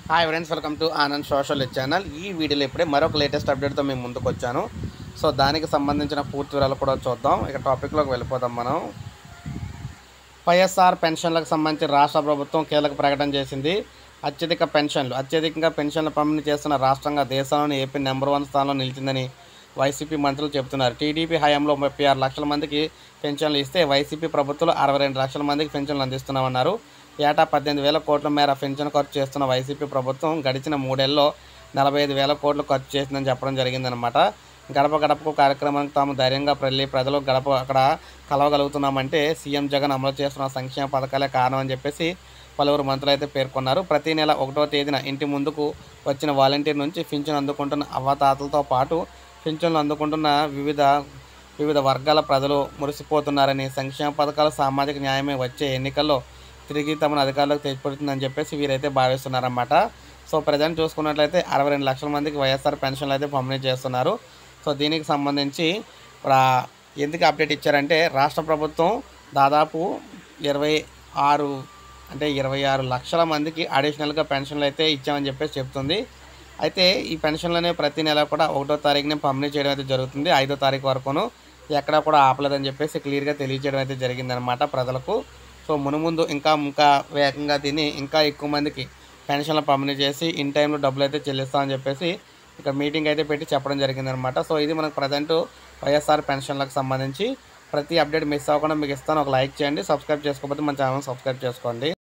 hi friends welcome to Anand social channel ఈ వీడియోలో ఇప్పుడే మరొక లేటెస్ట్ అప్డేట్తో మేము ముందుకు వచ్చాను సో దానికి సంబంధించిన పూర్తి వివరాలు కూడా చూద్దాం ఇక టాపిక్లోకి వెళ్ళిపోదాం మనం వైఎస్ఆర్ పెన్షన్లకు సంబంధించి రాష్ట్ర ప్రభుత్వం కీలక ప్రకటన చేసింది అత్యధిక పెన్షన్లు అత్యధికంగా పెన్షన్లు పంపిణీ చేస్తున్న రాష్ట్రంగా దేశంలోని ఏపీ నెంబర్ వన్ స్థానంలో నిలిచిందని వైసీపీ మంత్రులు చెబుతున్నారు టీడీపీ హయాంలో ముప్పై ఆరు లక్షల మందికి పెన్షన్లు ఇస్తే వైసీపీ ప్రభుత్వం అరవై రెండు లక్షల మందికి పెన్షన్లు అందిస్తున్నామన్నారు ఏటా పద్దెనిమిది వేల కోట్ల మేర పెన్షన్ ఖర్చు చేస్తున్న వైసీపీ ప్రభుత్వం గడిచిన మూడేళ్లలో నలభై ఐదు వేల కోట్లు ఖర్చు చేసిందని చెప్పడం జరిగిందనమాట గడప గడపకు కార్యక్రమానికి తాము ధైర్యంగా వెళ్ళి ప్రజలు గడప అక్కడ కలవగలుగుతున్నామంటే సీఎం జగన్ అమలు చేస్తున్న సంక్షేమ పథకాలే కారణం అని చెప్పేసి పలువురు మంత్రులు అయితే పేర్కొన్నారు ప్రతి నెల ఒకటో తేదీన ఇంటి ముందుకు వచ్చిన వాలంటీర్ నుంచి పింఛన్ అందుకుంటున్న అవ్వతాతలతో పాటు పింఛన్లు అందుకుంటున్న వివిధ వివిధ వర్గాల ప్రజలు మురిసిపోతున్నారని సంక్షేమ పథకాలు సామాజిక న్యాయమే వచ్చే ఎన్నికల్లో తిరిగి తమను అధికారులకు తెచ్చిపెడుతుందని చెప్పేసి వీరైతే భావిస్తున్నారన్నమాట సో ప్రజెంట్ చూసుకున్నట్లయితే అరవై రెండు లక్షల మందికి వైఎస్ఆర్ పెన్షన్లు అయితే పంపిణీ చేస్తున్నారు సో దీనికి సంబంధించి ఇప్పుడు ఆ ఎందుకు అప్డేట్ ఇచ్చారంటే రాష్ట్ర ప్రభుత్వం దాదాపు ఇరవై ఆరు అంటే ఇరవై ఆరు లక్షల మందికి అడిషనల్గా పెన్షన్లు అయితే ఇచ్చామని చెప్పేసి చెప్తుంది అయితే ఈ పెన్షన్లు అనేవి ప్రతి నెల కూడా ఒకటో తారీఖునే పంపిణీ చేయడం అయితే జరుగుతుంది ఐదో తారీఖు వరకును ఎక్కడా కూడా ఆపలేదని చెప్పేసి క్లియర్గా తెలియజేయడం అయితే జరిగిందనమాట ప్రజలకు సో మునుముందు ఇంకా ఇంకా వేగంగా తిని ఇంకా ఎక్కువ మందికి పెన్షన్లు పంపిణీ చేసి ఇన్ టైంలో డబ్బులు అయితే చెల్లిస్తామని చెప్పేసి ఇక్కడ మీటింగ్ అయితే పెట్టి చెప్పడం జరిగిందనమాట సో ఇది మనకు ప్రజెంట్ వైఎస్ఆర్ పెన్షన్లకు సంబంధించి ప్రతి అప్డేట్ మిస్ అవ్వకుండా మీకు ఇస్తాను ఒక లైక్ చేయండి సబ్స్క్రైబ్ చేసుకోకపోతే మన ఛానల్ సబ్స్క్రైబ్ చేసుకోండి